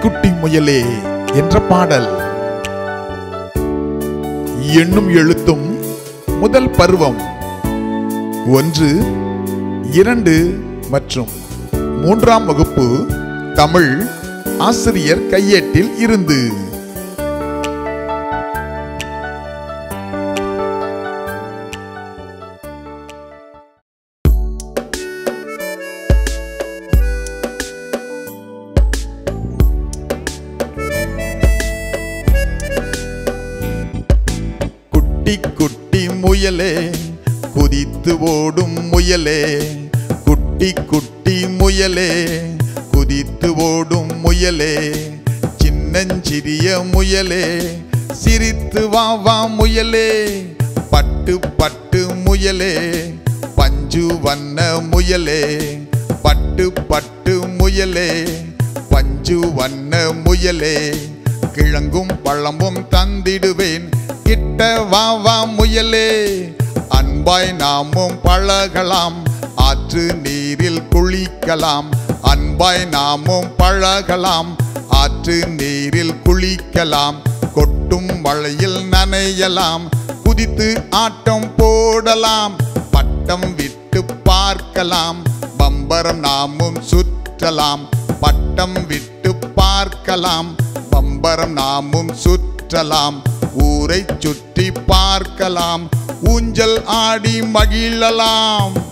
குட்டி முயலே என்ற பாடல் எண்ணும் எழுத்தும் முதல் பருவம் ஒன்று இரண்டு மற்றும் மூன்றாம் வகுப்பு தமிழ் ஆசிரியர் கையேட்டில் இருந்து குட்டி குட்டி முயலே குதித்து ஓடும் முயலே குட்டி குட்டி முயலே குதித்து ஓடும் முயலே சின்னஞ்சிறிய முயலே சிரித்து வா வா முயலே பட்டு பட்டு முயலே பஞ்சு வண்ண முயலே பட்டு பட்டு முயலே பஞ்சு வண்ண முயலே கிழங்கும் பழமும் தந்திடுவேன் கிட்ட வா வா முயலே அன்பாய் நாமும் பழகலாம் ஆற்று நீரில் குளிக்கலாம் அன்பாய் நாமும் பழகலாம் ஆற்று நீரில் குளிக்கலாம் கொட்டும் மழையில் நனையலாம் குதித்து ஆட்டம் போடலாம் பட்டம் விட்டு பார்க்கலாம் பம்பரம் நாமும் சுற்றலாம் பட்டம் விட்டு பார்க்கலாம் பம்பரம் நாமும் சுற்றலாம் ஊரை சுற்றி பார்க்கலாம் ஊஞ்சல் ஆடி மகிழலாம்